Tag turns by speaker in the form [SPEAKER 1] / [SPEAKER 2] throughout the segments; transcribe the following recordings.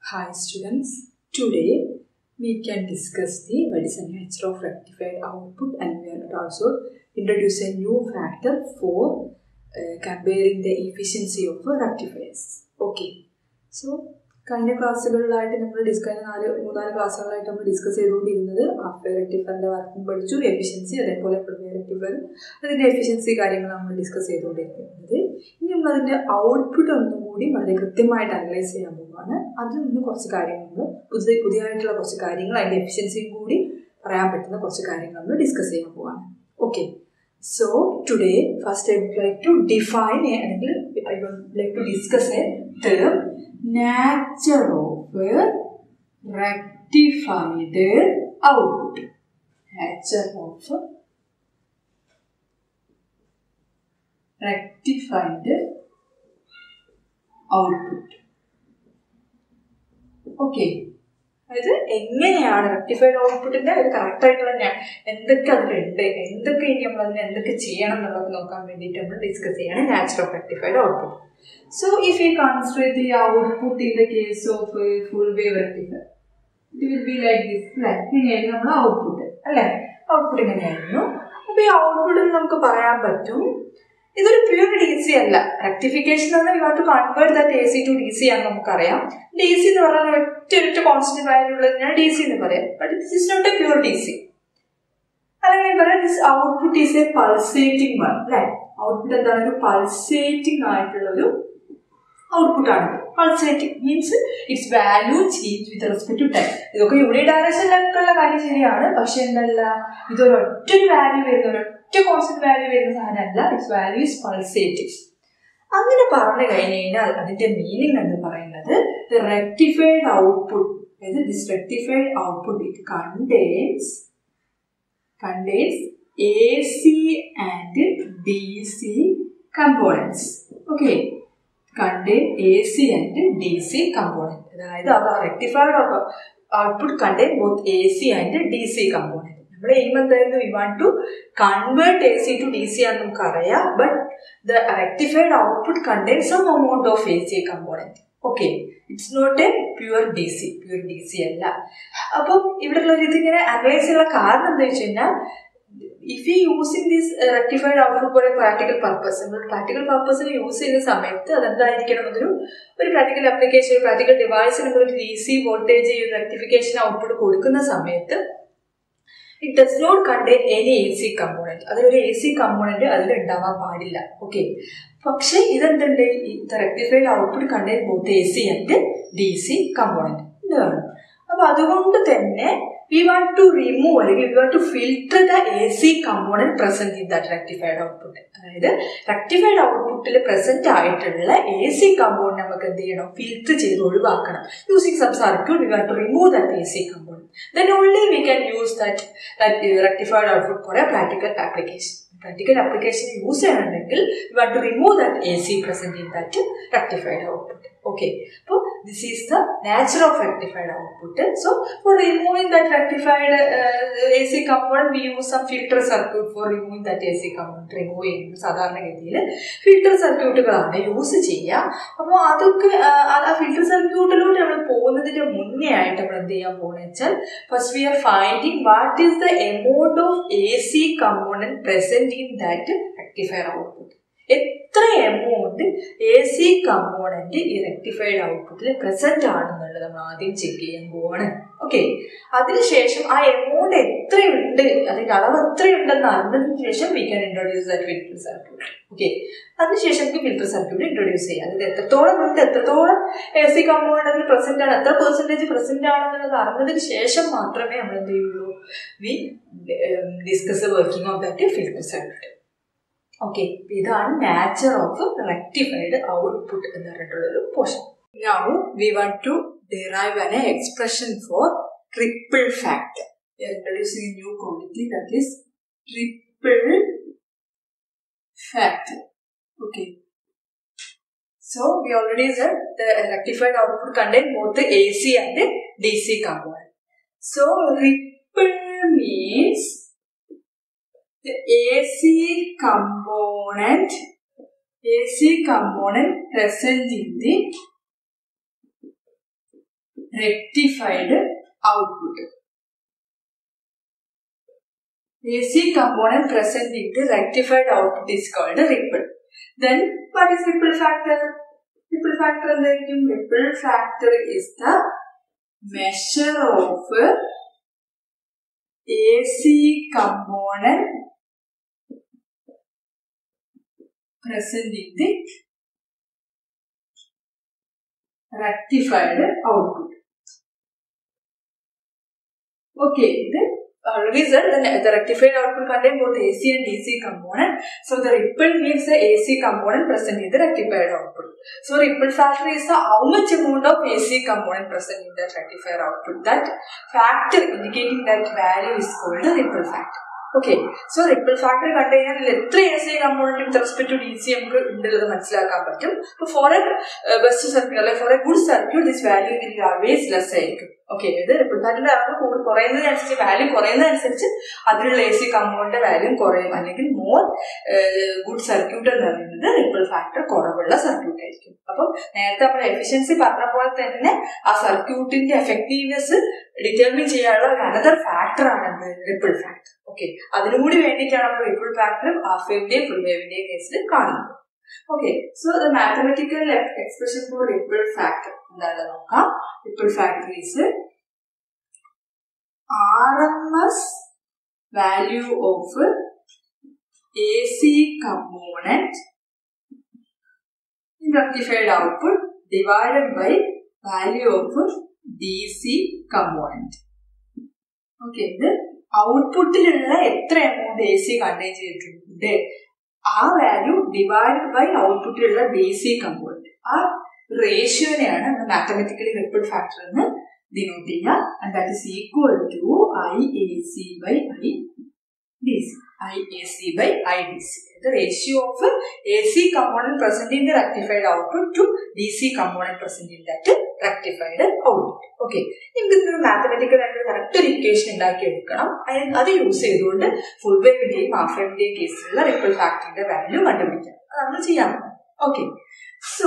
[SPEAKER 1] Hi students, today we can discuss the what is the nature of rectified output and we are also introduce a new factor for uh, comparing the efficiency of uh, rectifiers. Okay, so കഴിഞ്ഞ ക്ലാസ്സുകളിലായിട്ട് നമ്മൾ discuss നാല് മൂന്നാല് ക്ലാസ്സുകളായിട്ട് നമ്മൾ discuss ചെയ്തുകൊണ്ടിരുന്നത് half റെക്ടിഫറിൻ്റെ വർക്കും പഠിച്ചു efficiency അതേപോലെ full rectifier അതിൻ്റെ എഫിഷ്യൻസി കാര്യങ്ങൾ നമ്മൾ ഡിസ്കസ് ചെയ്തുകൊണ്ടിരിക്കുന്നത് ഇനി നമ്മൾ അതിൻ്റെ ഔട്ട്പുട്ട് ഒന്നും കൂടി വളരെ കൃത്യമായിട്ട് അനലൈസ് ചെയ്യാൻ പോവുകയാണ് അതിൽ നിന്ന് കുറച്ച് കാര്യങ്ങൾ പുതിയ പുതിയതായിട്ടുള്ള കുറച്ച് കാര്യങ്ങൾ അതിൻ്റെ എഫിഷ്യൻസിയും കൂടി പറയാൻ പറ്റുന്ന കുറച്ച് കാര്യങ്ങൾ നമ്മൾ ഡിസ്കസ് ചെയ്യാൻ പോവാണ് okay so today first I would like to define അല്ലെങ്കിൽ I would like to discuss a term nature of rectified output. Nature of rectified output. Okay അതായത് എങ്ങനെയാണ് റെക്ടിഫൈഡ് ഔട്ട്പുട്ടിന്റെ ഒരു കറക്റ്റ് ആയിട്ടുള്ള എന്തൊക്കെ അതിലുണ്ട് എന്തൊക്കെ ഇനി നമ്മൾ അതിന് എന്തൊക്കെ ചെയ്യണം എന്നുള്ളത് നോക്കാൻ വേണ്ടിയിട്ട് നമ്മൾ ഡിസ്കസ് ചെയ്യണം natural of rectified output So if we consider the output in the case of a full wave rectifier, it will be like this. അല്ലേ ഇങ്ങനെയായിരുന്നു നമ്മുടെ ഔട്ട്പുട്ട് അല്ലേ ഔട്ട്പുട്ട് ഇങ്ങനെയായിരുന്നു അപ്പൊ ഈ ഔട്ട്പുട്ടിൽ നമുക്ക് പറയാൻ പറ്റും ഇതൊരു പ്യൂർ ഡി സി അല്ല റെക്ടിഫിക്കേഷൻ എന്ന് you to convert that A C to D C ആണെന്ന് നമുക്കറിയാം ഡി സി എന്ന് പറഞ്ഞാൽ ഒറ്റ ഒറ്റ കോൺസ്റ്റന്റ് വാല്യൂ ഉള്ളതിനാണ് ഡി സി എന്ന് പറയാം but this is not a pure D C അല്ലെങ്കിൽ പറയാം this output is a pulsating one അല്ലേ ഔട്ട്പുട്ട് എന്താണ് ഒരു പൾസേറ്റിംഗ് ആയിട്ടുള്ള ഒരു ഔട്ട്പുട്ട് ആണ് pulsating means its value change with respect to time ഇതൊക്കെ യൂണി ഡയറക്ഷനിലൊക്കെ ഉള്ള കാര്യം ശരിയാണ് പക്ഷെ എന്തല്ല ഇതൊരു ഒറ്റ വാല്യൂ വരുന്ന ഒരൊറ്റ കോൺസ്റ്റന്റ് വാല്യൂ വരുന്ന സാധനമല്ല ഇറ്റ്സ് വാല്യൂ ഇസ് പൾസേറ്റിംഗ് അങ്ങനെ പറഞ്ഞു കഴിഞ്ഞു കഴിഞ്ഞാൽ അതിന്റെ മീനിങ് എന്ന് പറയുന്നത് ദ റെക്ടിഫൈഡ് ഔട്ട്പുട്ട് അതായത് this rectified output it contains contains AC and DC components. Okay. Contain AC and DC component. അതായത് അത് rectified output contain both A C and D C component നമ്മുടെ എയിം എന്തായിരുന്നു we want to convert A C to D C ആണെന്ന് നമുക്കറിയാം but the rectified output contain some amount of A C component okay it's not a pure D C pure D C അല്ല അപ്പം ഇവിടെ ഉള്ള ഇതിങ്ങനെ analyse ചെയ്യാനുള്ള കാരണം എന്താ വെച്ച് കഴിഞ്ഞാൽ if you using this rectified output for a practical purpose നമ്മൾ പ്രാക്ടിക്കൽ പർപ്പസിന് യൂസ് ചെയ്യുന്ന സമയത്ത് അതെന്തായിരിക്കണം അതൊരു ഒരു പ്രാക്ടിക്കൽ ആപ്ലിക്കേഷൻ പ്രാക്ടിക്കൽ ഡിവൈസിന് നമ്മൾ ഒരു ഡി സി വോൾട്ടേജ് ഒരു റെക്ടിഫിക്കേഷൻ ഔട്ട്പുട്ട് കൊടുക്കുന്ന സമയത്ത് it does not contain any A C component അതിലൊരു എ സി കമ്പോണൻറ്റ് അതിൽ ഉണ്ടാവാൻ പാടില്ല ഓക്കെ പക്ഷേ ഇതെന്തുണ്ട് the rectified output contain both A C and D C component ഇതാണ് അപ്പോൾ അതുകൊണ്ട് തന്നെ വി വാണ്ട് ടു റിമൂവ് അല്ലെങ്കിൽ we want to filter the A C component present in that rectified output അതായത് റെക്ടിഫൈഡ് ഔട്ട്പുട്ടിൽ പ്രസന്റ് ആയിട്ടുള്ള എ സി കമ്പോണൻറ്റ് നമുക്ക് എന്ത് ചെയ്യണം ഫിൽട്ടർ ചെയ്ത് ഒഴിവാക്കണം using some circuit we want to remove that A C component then only we can use that rectified output for a practical application practical application use ചെയ്യണമെങ്കിൽ we want to remove that A C present in that rectified output okay അപ്പോൾ this is the nature of rectified output so for removing that rectified A C component we use some filter circuit for removing that A C component remove ചെയ്യുന്നത് സാധാരണഗതിയിൽ filter സർക്യൂട്ടുകളാണ് use ചെയ്യുക അപ്പോൾ അതൊക്കെ ആ filter സർക്യൂട്ടിലൂടെ നമ്മൾ പോകുന്നതിന് മുന്നേ ആയിട്ട് നമ്മൾ എന്ത് ചെയ്യാൻ പോകുന്നത് വെച്ചാൽ first we are finding what is the amount of A C component present in that rectified output എത്ര എമൗണ്ട് എ സി കമ്പോണന്റ് ഈ റെക്ടിഫൈഡ് ഔട്ട്പുട്ടിൽ പ്രസന്റ് ആണെന്നുള്ളത് നമ്മൾ ആദ്യം ചെക്ക് ചെയ്യാൻ പോവാണ് ഓക്കെ അതിനുശേഷം ആ എമൗണ്ട് എത്രയുണ്ട് അതിന്റെ അളവ് എത്രയുണ്ടെന്ന് അറിഞ്ഞതിന് ശേഷം we can introduce that filter circuit okay അതിനുശേഷം നമുക്ക് ഫിൽറ്റർ സർക്യൂട്ട് ഇൻട്രൊഡ്യൂസ് ചെയ്യാം അതിൽ എത്രത്തോളം ഉണ്ട് എത്രത്തോളം എ സി കമ്പോണന്റ് അതിൽ പ്രസന്റ് ആണ് എത്ര പെർസെൻറ്റേജ് പ്രസന്റ് ആണെന്നുള്ളത് അറിഞ്ഞതിന് ശേഷം മാത്രമേ നമ്മൾ എന്ത് ചെയ്യുള്ളൂ we discuss working of that filter circuit okay ഇതാണ് നാച്ചർ ഓഫ് റെക്ടിഫൈഡ് ഔട്ട്പുട്ട് എന്ന് പറഞ്ഞിട്ടുള്ള ഒരു portion now we want to derive an expression for triple factor we are introducing a new quantity that is triple factor okay so we already said the rectified output contain both the AC and the DC component so triple means the AC component AC component present in the rectified output. AC component present in the rectified output is called a ripple. Then what is ripple factor? Ripple factor എന്തായിരിക്കും ripple factor is the measure of AC component present in the rectified output. Okay, the already said the, the rectified output contain both AC and DC component. So the ripple means the AC component present in the rectified output. So ripple factor is the how much amount of AC component present in the rectifier output. That factor indicating that value is called the ripple factor. Okay so ripple factor കണ്ടു കഴിഞ്ഞാൽ എത്ര A C component with respect to D C നമുക്ക് ഉണ്ടുള്ളത് മനസ്സിലാക്കാൻ പറ്റും അപ്പോൾ for a best circuit അല്ലെങ്കിൽ for a good circuit this value will always less ആയിരിക്കും ഓക്കെ ഇത് റിപ്പിൾ ഫാക്ടറിന്റെ അളവ് കൂടുതൽ കുറയുന്നതിനനുസരിച്ച് വാല്യൂ കുറയുന്നതനുസരിച്ച് അതിലുള്ള എ സി കമ്പോണിന്റെ വാല്യൂ കുറയും അല്ലെങ്കിൽ മോർ ഗുഡ് സർക്യൂട്ട് എന്ന് പറയുന്നത് റിപ്പിൾ ഫാക്ടർ കുറവുള്ള സർക്യൂട്ട് ആയിരിക്കും അപ്പം നേരത്തെ നമ്മൾ എഫിഷ്യൻസി പറഞ്ഞ പോലെ തന്നെ ആ സർക്യൂട്ടിന്റെ എഫക്റ്റീവ്നെസ് ഡിറ്റർമിൻ ചെയ്യാനുള്ള ഒരു അനദർ ഫാക്ടർ ആണ് എന്ത് റിപ്പിൾ ഫാക്ടർ ഓക്കെ അതിനും കൂടി വേണ്ടിയിട്ടാണ് നമ്മൾ റിപ്പിൾ ഫാക്ടർ ഹാഫ് വേവിന്റെയും ഫുൾ വേവിന്റെയും കേസിൽ കാണുന്നത് okay so the mathematical expression for ripple factor എന്താണ് നോക്കാം ripple factor is R M S value of A C component in rectified output divided by value of DC component. Okay ഇത് ഔട്ട്പുട്ടിലുള്ള എത്ര amount A C contain ചെയ്തിട്ടുണ്ട് ആ value divide by ഔട്ട്പുട്ടിലുള്ള D C component ആ റേഷ്യോനെയാണ് mathematically ripple factor എന്ന് denote ചെയ്യുക and that is equal to I A C by I D C IAC by IDC. The ratio of AC component present in the rectified output to DC component present in that rectified output. Okay നിങ്ങൾക്ക് ഇതിന് mathematical ആയിട്ട് correct ഒരു equation ഉണ്ടാക്കി എടുക്കണം അത് use ചെയ്തുകൊണ്ട് full വേവിന്റെയും half വേവിന്റെയും കേസിലുള്ള റിപ്പിൾ ഫാക്ടറിന്റെ വാല്യൂ കണ്ടുപിടിക്കാം അത് നമ്മൾ ചെയ്യാൻ ഓക്കെ സോ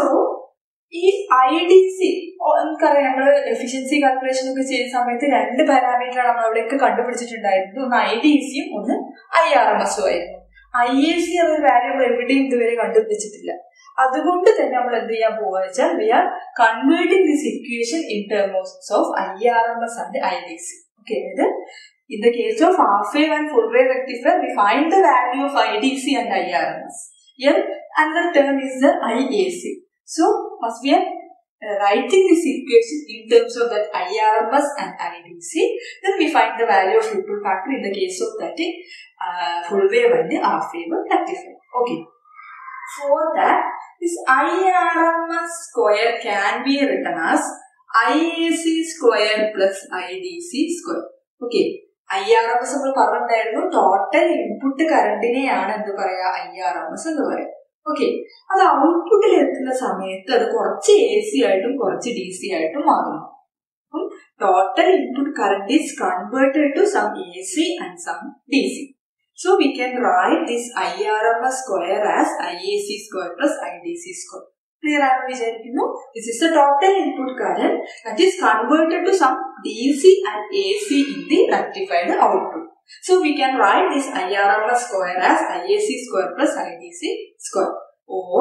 [SPEAKER 1] ഈ ഐ ഡി സി നമുക്കറിയാം നമ്മൾ എഫിഷ്യൻസി കാൽക്കുലേഷൻ ഒക്കെ ചെയ്യുന്ന സമയത്ത് രണ്ട് പാരാമീറ്റർ നമ്മൾ അവിടെയൊക്കെ കണ്ടുപിടിച്ചിട്ടുണ്ടായിരുന്നു ഒന്ന് ഐ ഡി സിയും ഒന്ന് ഐ ആർ എം എസും ആയിരുന്നു ഐ എ സി എന്ന വാല്യൂ നമ്മൾ എവിടെയും ഇതുവരെ കണ്ടുപിടിച്ചിട്ടില്ല അതുകൊണ്ട് തന്നെ നമ്മൾ എന്ത് ചെയ്യാൻ പോവുക വെച്ചാൽ we are converting this equation in terms of I R M S and I D C okay അതായത് In the case of half wave and full wave rectifier, we find the value of IDC and IRMS. Here, another term is the IAC. So, first we are uh, writing this equation in terms of that IRMS and IDC. Then we find the value of ripple factor in the case of that uh, full wave and the half wave rectifier. Okay. For that, this IRMS square can be written as IAC square plus IDC square. Okay. I R M S നമ്മൾ പറഞ്ഞിട്ടുണ്ടായിരുന്നു total input കറണ്ടിനെയാണ് എന്ത് പറയാ I R M S എന്ന് പറയാം okay അത് ഔട്ട്പുട്ടിൽ എത്തുന്ന സമയത്ത് അത് കുറച്ച് എ സി ആയിട്ടും കുറച്ച് ഡി സി ആയിട്ടും മാറുന്നു അപ്പം total input current is converted to some A C and some D C so we can write this I R M S square as I A C square plus I D C square clear ആണെന്ന് വിചാരിക്കുന്നു this is the total input current that is converted to some D C and A C in the rectified output So we can write this IRMS square as IAC square plus IDC square or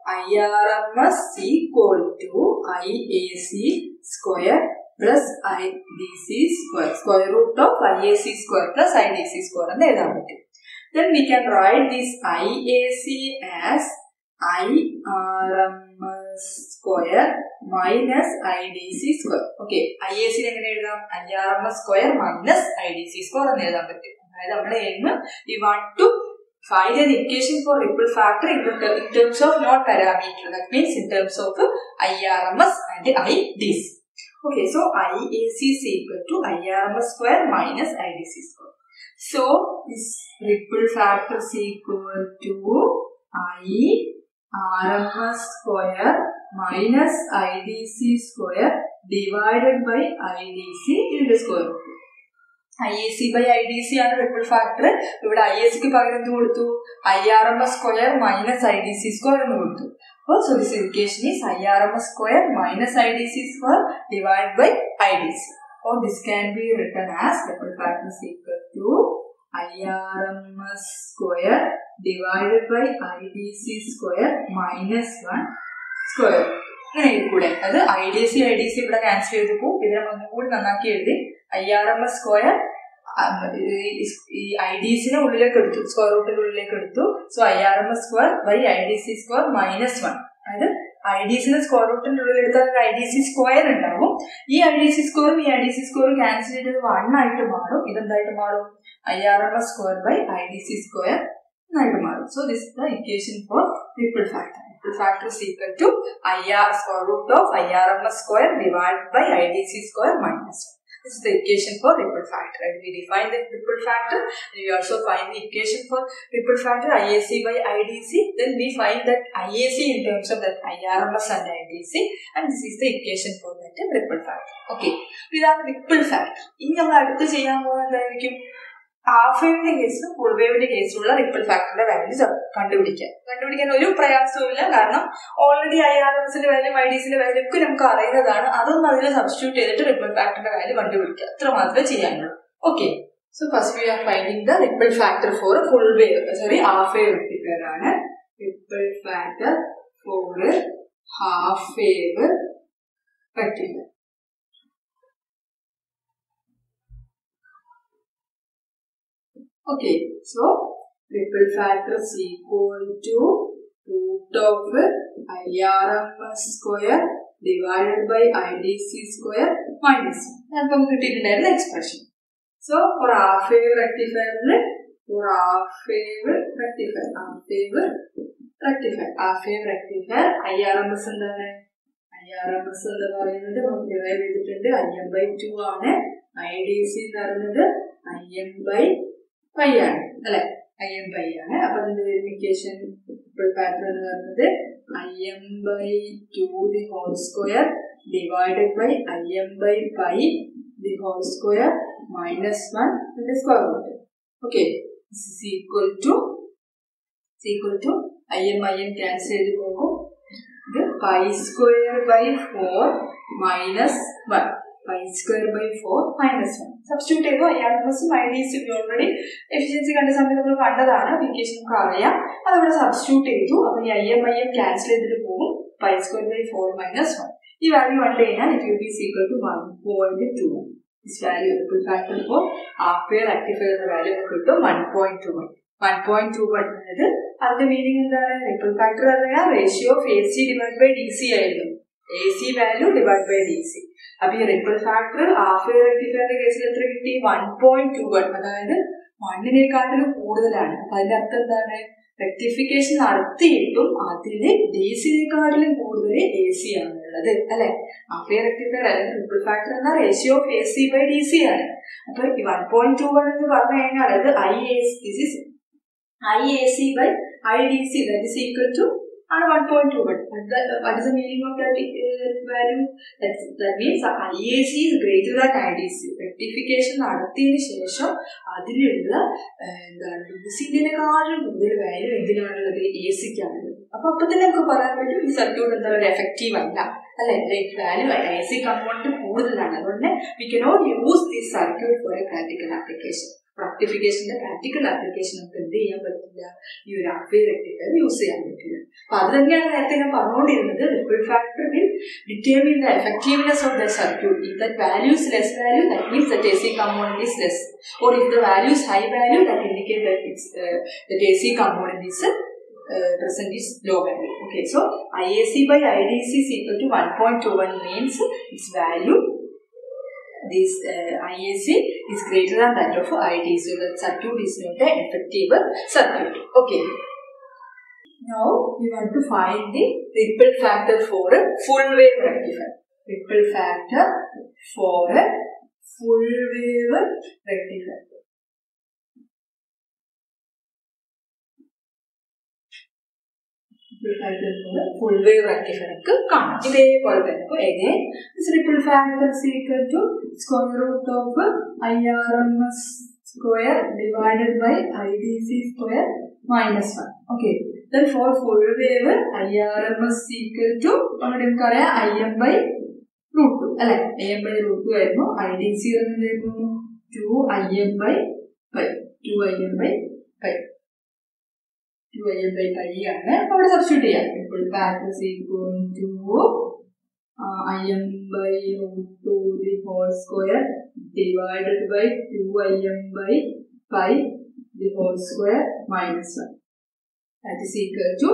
[SPEAKER 1] IRMS equal to IAC square plus IDC square square root of IAC square plus IDC square എന്ന് എഴുതാൻ പറ്റും then we can write this IAC as IRMS square minus IDC square. Okay, IAC എങ്ങനെ എഴുതാം IRMS square minus IDC square എന്ന് എഴുതാൻ പറ്റും അതായത് നമ്മുടെ aim we want to find an equation for ripple factor in, the, in terms of not parameter. That means in terms of IRMS and IDC. Okay, so IAC is equal to IRMS square minus IDC square. So this ripple factor is equal to I RMS square minus IDC square divided by IDC in the square root. I A C by I D C ആണ് ripple factor ഇവിടെ I A സിക്ക് പകരം എന്ത് കൊടുത്തു I R M S square minus I D C square എന്ന് കൊടുത്തു അപ്പോൾ so this equation is IRMS square minus IDC square divided by IDC. Or this can be written as ripple factor is equal to IRMS square divided by IDC square minus 1 square. അങ്ങനെ കൂടെ അത് I D C I D C ഇവിടെ cancel ചെയ്ത് പോകും ഇതിനെ ഒന്നും കൂടി നന്നാക്കി എഴുതി I R M S square ഈ ഐ ഡി സിനെ ഉള്ളിലേക്ക് എടുത്തു സ്ക്വയർ റൂട്ടിന്റെ ഉള്ളിലേക്ക് എടുത്തു so I R M S square by I D C square minus one അതായത് ഐ ഡി സിനെ സ്ക്വയർ റൂട്ടിന്റെ ഉള്ളിൽ എടുത്താൽ ഐ ഡി സി സ്ക്വയർ ഉണ്ടാവും ഈ ഐ ഡി സി സ്ക്വയറും ഈ ഐ ഡി സി സ്ക്വയറും ക്യാൻസൽ ചെയ്തത് വൺ ആയിട്ട് മാറും ഇതെന്തായിട്ട് മാറും I R M S square by I D C square എന്നായിട്ട് മാറും so this the equation for triple factor triple factor is equal to IR square root of IRMS square divided by IDC square minus 1. This is the equation for ripple factor. And we define the ripple factor. And we also find the equation for ripple factor IAC by IDC. Then we find that IAC in terms of that IRMS and IDC. And this is the equation for that ripple factor. Okay. ഇതാണ് ripple factor ഇനി നമ്മൾ അടുത്ത് ചെയ്യാൻ പോകുന്നത് എന്തായിരിക്കും half വേവിന്റെ കേസിലും full വേവിന്റെ കേസിലുള്ള റിപ്പിൾ ഫാക്ടറിന്റെ വാല്യൂസ് കണ്ടുപിടിക്കാൻ കണ്ടുപിടിക്കാൻ ഒരു പ്രയാസവുമില്ല കാരണം ഓൾറെഡി ഐ ആർ എസിന്റെ വാല്യൂ ഐ ഡി സിന്റെ വാല്യൂ ഒക്കെ നമുക്ക് അറിയുന്നതാണ് അതൊന്നും അതിൽ സബ്സ്റ്റിറ്റ്യൂട്ട് ചെയ്തിട്ട് റിപ്പിൾ ഫാക്ടറിന്റെ വാല്യൂ കണ്ടുപിടിക്കുക അത്ര മാത്രമേ ചെയ്യാനുള്ളൂ okay so first we are finding the ripple factor for full wave sorry half wave rectifier ആണ് ripple factor for half wave rectifier Okay, so ripple factor is equal to root of IRMS square divided by IDC square minus 1. അത് നമുക്ക് കിട്ടിയിട്ടുണ്ടായിരുന്ന expression so for half wave റെക്ടിഫയറിൽ for half wave rectifier half wave rectifier half wave rectifier I R M S എന്താണ് I R M S എന്ന് പറയുന്നത് നമുക്ക് derive ചെയ്തിട്ടുണ്ട് I M by two ആണ് ഐ ഡി സി എന്ന് പറയുന്നത് I M by pi ആണ് അല്ലെ ഐ എം പൈ ആണ് അപ്പൊ അതിന്റെ വെരിഫിക്കേഷൻ പാറ്റേൺ എന്ന് പറയുന്നത് I M by two the whole square divided by I M by pi the whole square minus one ഇതിന്റെ square root okay equal to equal to I M I M cancel ചെയ്ത് പോകും ഇത് pi square by four minus one pi square by four minus one substitute ചെയ്തു I R എസും I D C already efficiency കണ്ട സമയത്ത് നമ്മൾ കണ്ടതാണ് equation നമുക്ക് അറിയാം അതവിടെ സബ്സ്റ്റിറ്റ്യൂട്ട് ചെയ്തു അപ്പൊ ഈ I M I M cancel ചെയ്തിട്ട് പോകും pi square by four minus one ഈ വാല്യൂ കണ്ടു കഴിഞ്ഞാൽ it will be equal to one point two this value ripple factor for half wave rectifier എന്ന വാല്യൂ നമുക്ക് കിട്ടും one point two one one point two one എന്നത് അതിന്റെ meaning എന്താണ് ripple factor പറഞ്ഞാൽ ratio of A C divide by D C ആയിരുന്നു A C value divide by D C അപ്പൊ ഈ റിപ്പിൾ ഫാക്ടർ ഹാഫ് ഇയർ റെക്ടിഫയറിന്റെ കേസിൽ എത്ര കിട്ടി വൺ പോയിന്റ് ടു വൺ അതായത് വണ്ണിനെക്കാട്ടിലും കൂടുതലാണ് അപ്പൊ അതിന്റെ അർത്ഥം എന്താണ് റെക്ടിഫിക്കേഷൻ നടത്തിയിട്ടും അതില് ഡി സിനെക്കാട്ടിലും കൂടുതൽ എ സി ആണ് ഉള്ളത് അല്ലെ ഹാഫ് ഇയർ റെക്ടിഫയർ അല്ലെങ്കിൽ റിപ്പിൾ ഫാക്ടർ എന്ന ratio of A C by D C ആണ് അപ്പൊ ഈ വൺ പോയിന്റ് ടു വൺ എന്ന് പറഞ്ഞു കഴിഞ്ഞാൽ അത് I A this is I A C by I D C that is equal to ആണ് one point two one what is the meaning of that uh, value That's, that means IAC is greater than IDC rectification നടത്തിയതിന് ശേഷം അതിലുള്ള എന്താണ് ഡിസിന്റെക്കാളും കൂടുതൽ value എന്തിനാണുള്ളത് A സിക്കാണുള്ളത് അപ്പൊ അപ്പൊ തന്നെ നമുക്ക് പറയാൻ പറ്റും ഈ സർക്യൂട്ട് എന്താ പറയുക എഫക്റ്റീവ് അല്ല അല്ലെ like value A C component കൂടുതലാണ് അതുകൊണ്ട് we cannot use this circuit for a practical application റെക്ടിഫിക്കേഷന്റെ പ്രാക്ടിക്കൽ ആപ്ലിക്കേഷൻ നമുക്ക് എന്ത് ചെയ്യാൻ പറ്റില്ല ഈ ഒരു ആപ്പ് റെക്ടിഫയർ യൂസ് ചെയ്യാൻ പറ്റില്ല അപ്പൊ അത് തന്നെയാണ് നേരത്തെ ഞാൻ പറഞ്ഞുകൊണ്ടിരുന്നത് ripple factor will determine the effectiveness of the circuit if that value is less value that means that A C component is less or if the value is high value that indicate that it's that A C component is uh, present is low value. Okay, so IAC by IDC is equal to 1.21 means its value this uh, IAC is greater than that of IDC. So the circuit is not an effective circuit. Okay. Now we want to find the ripple factor for a full wave rectifier. Ripple factor for a full wave rectifier. Full wave rectifier നമുക്ക് കാണാം ഇതേപോലെ തന്നെ അപ്പോൾ again ripple factor equal to square root of I R M S square divided by I D C square minus one okay then for full wave I R M S equal to നമ്മുടെ നമുക്കറിയാം I M by root two അല്ലെ I M by root two ആയിരുന്നു I D C എന്തായിരുന്നു two I M by five two I M by five two I M by five ആണ് അവിടെ substitute ചെയ്യാം ഇപ്പോൾ factor equal to I M by root two the whole square divided by two I M by five the whole square minus one that is equal to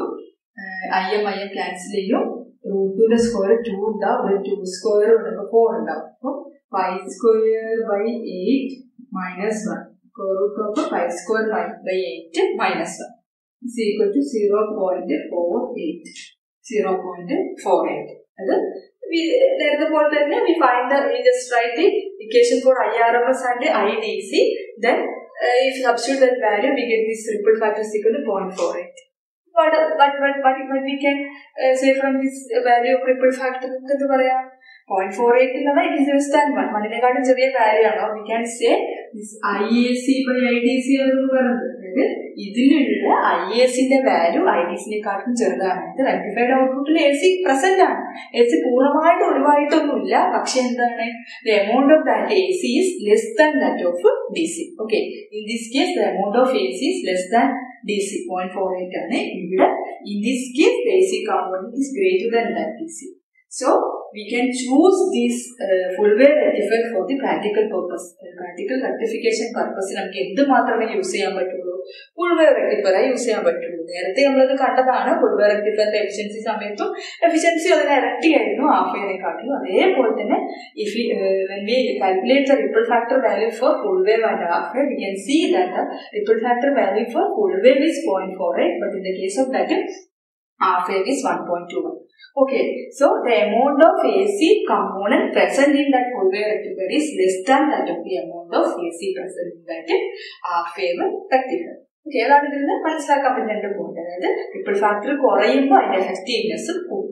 [SPEAKER 1] I M I M cancel ചെയ്യും റൂട്ടിന്റെ square two ഉണ്ടാവും ഒരു to square ഉണ്ടപ്പോൾ four ഉണ്ടാവും അപ്പോൾ five square by eight minus one square root of five square by eight minus one is equal to zero point four eight zero point four eight അത് നേരത്തെ പോലെ തന്നെ we find we just write the equation for I R M S and I D C then if substitute that value, we get this ripple factor is equal to 0.48. What, what, what, what, what we can uh, say from this value of ripple factor എന്ന് പറയാം point four eight എന്നത് it is less than one വണ്ണിനെക്കാട്ടും ചെറിയ value ആണോ we can say this I A C by I D C എന്ന് പറയുന്നത് അതായത് ഇതിലുള്ള ഐ എസിന്റെ വാല്യൂ ഐ ഡി സിനെക്കാട്ടും ചെറുതാണ് ഇത് റെക്ടിഫൈഡ് ഔട്ട്പുട്ടിൽ എ സി പ്രസന്റ് ആണ് എ സി പൂർണ്ണമായിട്ട് ഒഴിവായിട്ടൊന്നുമില്ല പക്ഷെ എന്താണ് the amount of that A C is less than that of D C okay in this case the amount of A C is less than D C point four eight ആണ് ഇവിടെ in this case A C compound is greater than that D C So we can choose this uh, full wave rectifier for the practical purpose. Uh, practical rectification purpose നമുക്ക് എന്ത് മാത്രമേ use ചെയ്യാൻ പറ്റുള്ളൂ full wave rectifier use ചെയ്യാൻ പറ്റുള്ളൂ നേരത്തെ നമ്മളത് കണ്ടതാണ് ഫുൾ വേവ് റെക്ടിഫയറിന്റെ എഫിഷ്യൻസി സമയത്തും എഫിഷ്യൻസി അതിന് ഇരട്ടി ആയിരുന്നു ഹാഫ് ഇയറിനെക്കാട്ടിലും അതേപോലെ തന്നെ if when we calculate the ripple factor value for full wave and half wave we can see that ripple factor value for full wave is point four eight but in the case of that half wave is 1.21. Okay, so the amount of AC component present in that full wave rectifier is less than that of the amount of AC present in that half wave rectifier. Okay അതാണ് ഇതിൽ നിന്ന് മനസ്സിലാക്കാൻ പറ്റുന്ന രണ്ട് point അതായത് ripple factor കുറയുമ്പോൾ അതിന്റെ effectiveness കൂടും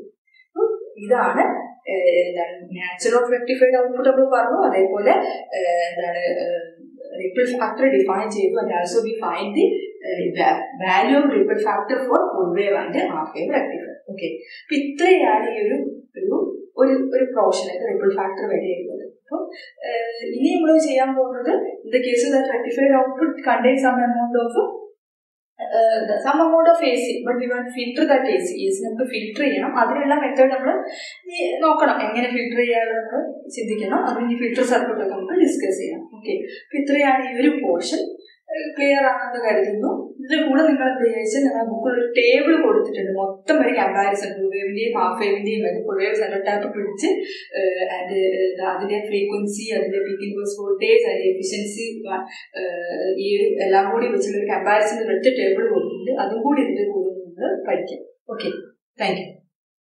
[SPEAKER 1] ഇതാണ് എന്താണ് നാച്ചുറൽ ഓഫ് റെക്ടിഫൈഡ് ഔട്ട്പുട്ട് നമ്മൾ പറഞ്ഞു അതേപോലെ എന്താണ് റിപ്പിൾ ഫാക്ടർ ഡിഫൈൻ ചെയ്തു and also we find the value of ripple factor for full wave and half wave rectifier okay അപ്പൊ ഇത്രയാണ് ഈ ഒരു ഒരു ഒരു ഒരു പ്രൊഫഷനൊക്കെ റിപ്പിൾ ഫാക്ടർ വരെ എഴുതുന്നത് അപ്പോൾ ഇനി നമ്മൾ ചെയ്യാൻ പോകുന്നത് in the case that rectified output contain some amount of some amount of A C but we want filter that A C A C നമുക്ക് ഫിൽറ്റർ ചെയ്യണം അതിനുള്ള മെത്തേഡ് നമ്മൾ നോക്കണം എങ്ങനെ ഫിൽറ്റർ ചെയ്യാതെ നമ്മൾ ചിന്തിക്കണം അതിന് ഫിൽറ്റർ സർക്യൂട്ട് ഒക്കെ നമുക്ക് ഡിസ്കസ് ചെയ്യാം ഓക്കെ അപ്പൊ ഇത്രയാണ് ഈ ഒരു പോർഷൻ ക്ലിയർ ആണെന്ന് കരുതുന്നു ഇതിന്റെ കൂടെ നിങ്ങൾ എന്ത് ചോദിച്ചാൽ ഞങ്ങൾ ബുക്കിൽ ഒരു ടേബിൾ കൊടുത്തിട്ടുണ്ട് മൊത്തം ഒരു കമ്പാരിസൺ ഫുൾ വേവിന്റെയും ഹാഫ് വേവിന്റെയും വരെ ഫുൾ വേവ് സെൻട്രൽ ടാപ്പ് പിടിച്ച് ആൻഡ് അതിന്റെ ഫ്രീക്വൻസി അതിന്റെ പീക്ക് ഇൻവേഴ്സ് വോൾട്ടേജ് അതിന്റെ എഫിഷ്യൻസി ഈ ഒരു എല്ലാം കൂടി വെച്ചുള്ള ഒരു കമ്പാരിസൺ ഒറ്റ ടേബിൾ കൊടുത്തിട്ടുണ്ട് അതും കൂടി ഇതിന്റെ കൂടെ നിങ്ങൾ പഠിക്കാം ഓക്കെ താങ്ക് യു